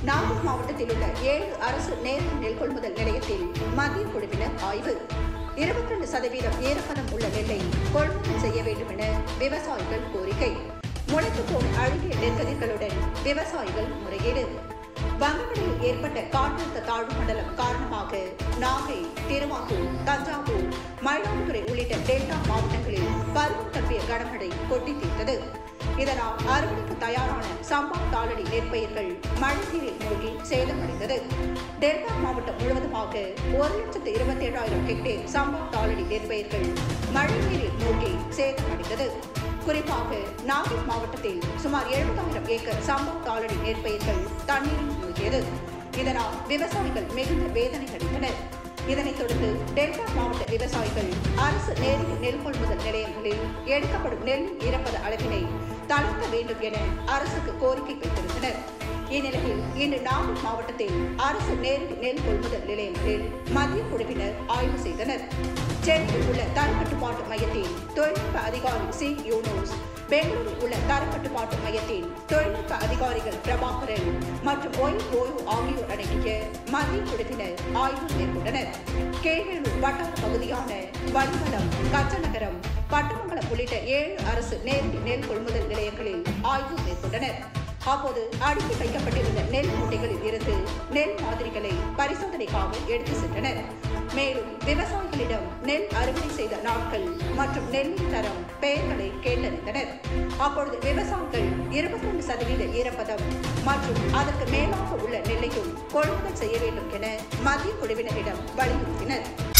நாகை மாவட்டத்தில் உள்ள ஏழு அரசு நேரடி நெல் கொள்முதல் நிலையத்தில் மத்திய குழுவினர் ஆய்வு இருபத்தி ரெண்டு சதவீதம் ஈரப்பதம் உள்ள நெல்லை கொள்முதல் செய்ய வேண்டும் என விவசாயிகள் கோரிக்கை முளைத்து போல் அழுகிய நெற்கதிர்களுடன் விவசாயிகள் முறையீடு வங்கக்கடலில் ஏற்பட்ட காற்றழுத்த தாழ்வு மண்டலம் காரணமாக நாகை திருவாரூர் தஞ்சாவூர் மயிலாடுதுறை உள்ளிட்ட டெல்டா மாவட்டங்களில் பருவம் தப்பிய கனமழை கொட்டி தீர்த்தது இதனால் அறுவடைக்கு தயாரான சம்பா தாளடி நெற்பயிர்கள் மழை நீரில் மூழ்கி சேதமடைந்தது டெல்டா மாவட்டம் முழுவதுமாக ஒரு லட்சத்து இருபத்தி ஏழாயிரம் ஹெக்டேர் சம்பா தாளடி நெற்பயிர்கள் மழை நீரில் மூழ்கி சேதமடைந்தது குறிப்பாக நாகை மாவட்டத்தில் சுமார் எழுபதாயிரம் ஏக்கர் சம்பா தாளடி நெற்பயிர்கள் தண்ணீரில் மூழ்கியது இதனால் விவசாயிகள் மிகுந்த வேதனை அடைந்தனர் இதனைத் தொடர்ந்து டெல்டா மாவட்ட விவசாயிகள் அரசு நேரடி நெல் கொள்முதல் நிலையங்களில் எடுக்கப்படும் நெல் ஈரப்பத அளவினை தளர்த்த வேண்டும் என அரசுக்கு கோரிக்கை வைத்திருந்தனர் இந்நிலையில் இன்று நாகை மாவட்டத்தில் அரசு நேரடி நெல் கொள்முதல் நிலையங்களில் மத்திய குழுவினர் ஆய்வு செய்தனர் சென்னையில் உள்ள தரக்கட்டுப்பாட்டு மையத்தில் தொழில்நுட்ப அதிகாரி சி யூனூஸ் பெங்களூரில் உள்ள தரக்கட்டுப்பாட்டு மையத்தில் தொழில்நுட்ப அதிகாரிகள் பிரபாகரன் மற்றும் ஒய் ஓய்வு ஆகியோர் அடங்கிய மத்திய குழுவினர் ஆய்வு மேற்கொண்டனர் கீழ்வேலூர் வட்டார பகுதியான வடிவலம் கச்சநகரம் பட்டமங்கலம் உள்ளிட்ட ஏழு அரசு நேரடி நெல் கொள்முதல் நிலையங்களில் ஆய்வு மேற்கொண்டனர் அப்போது அடுக்கி வைக்கப்பட்டிருந்த நெல் மூட்டைகளில் இருந்து நெல் மாதிரிகளை பரிசோதனைக்காக எடுத்து சென்றனர் மேலும் விவசாயிகளிடம் நெல் அறுவடை செய்த நாட்கள் மற்றும் நெல்லின் தரம் பெயர்களை கேட்டறிந்தனர் அப்பொழுது விவசாயிகள் இருபத்தி ரெண்டு சதவீத ஈரப்பதம் மற்றும் அதற்கு மேலாக உள்ள நெல்லையும் கொள்முதல் செய்ய வேண்டும் என மத்திய குழுவினரிடம் வலியுறுத்தினர்